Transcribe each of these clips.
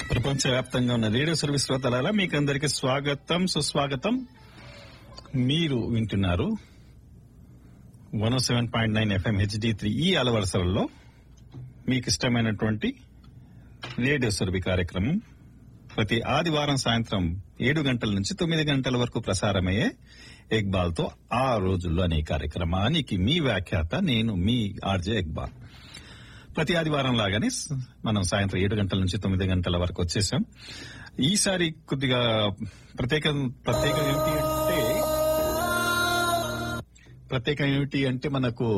ప్రపంచవ్యాప్తంగా ఉన్న radio service శ్రోతలారా మీకు అందరికి స్వాగతం సుస్వాగతం మీరు వింటున్నారు one seven point nine FM HD three ఈ అలవరసలలో మీకు ఇష్టమైనటువంటి రేడియో సర్వీ కార్యక్రమం ప్రతి ఆదివారం సాయంత్రం ఏడు గంటల నుంచి తొమ్మిది గంటల వరకు ప్రసారమయ్యే ఎక్బాల్ తో ఆ రోజుల్లో అనే కార్యక్రమానికి మీ వ్యాఖ్యాత నేను మీ ఆర్జే ఎక్బాల్ ప్రతి ఆదివారం లాగానే స- మనం సాయంత్రం ఏడు గంటల నుంచి తొమ్మిది గంటల వరకు వచ్చేసాం ఈసారి కొద్దిగా ప్రత్యేకం ప్రత్యేకం ఏమిటి అంటే ప్రత్యేకం ఏమిటి అంటే మనకు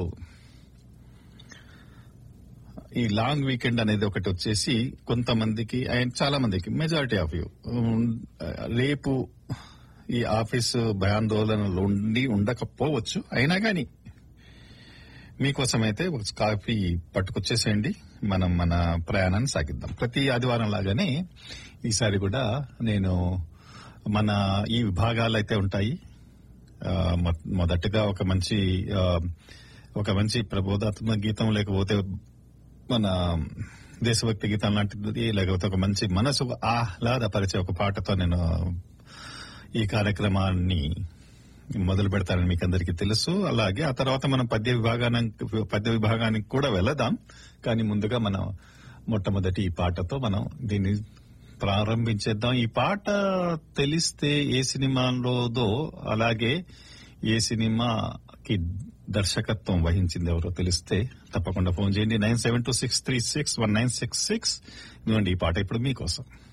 ఈ లాంగ్ వీకెండ్ అనేది ఒకటి వచ్చేసి కొంతమందికి అండ్ చాలా మందికి మెజారిటీ ఆఫ్ యూ రేపు ఈ ఆఫీస్ భయాందోళనలు ఉండి ఉండకపోవచ్చు అయినా కానీ మీకోసం అయితే ఒక కాఫీ పట్టుకొచ్చేసేయండి మనం మన ప్రయాణాన్ని సాగిద్దాం ప్రతి ఆదివారం లాగానే ఈసారి కూడా నేను మన ఈ విభాగాలు అయితే ఉంటాయి ఆ, మొ- మొదటగా ఒక మంచి ఆ, ఒక మంచి ప్రబోధాత్మక గీతం లేకపోతే మన దేశభక్తి గీతం లాంటిది లేకపోతే ఒక మంచి మనసు ఆహ్లాదపరిచే ఒక పాటతో నేను ఈ కార్యక్రమాన్ని మొదలు పెడతానని మీకు అందరికీ తెలుసు అలాగే ఆ తర్వాత మనం పద్య విభాగానికి పద్య విభాగానికి కూడా వెళదాం కానీ ముందుగా మనం మొట్టమొదటి ఈ పాటతో మనం దీన్ని ప్రారంభించేద్దాం ఈ పాట తెలిస్తే ఏ సినిమాలోదో అలాగే ఏ సినిమాకి దర్శకత్వం వహించింది ఎవరో తెలిస్తే తప్పకుండా ఫోన్ చేయండి nine seven two six three six one nine six six ఇవ్వండి ఈ పాట ఇప్పుడు మీకోసం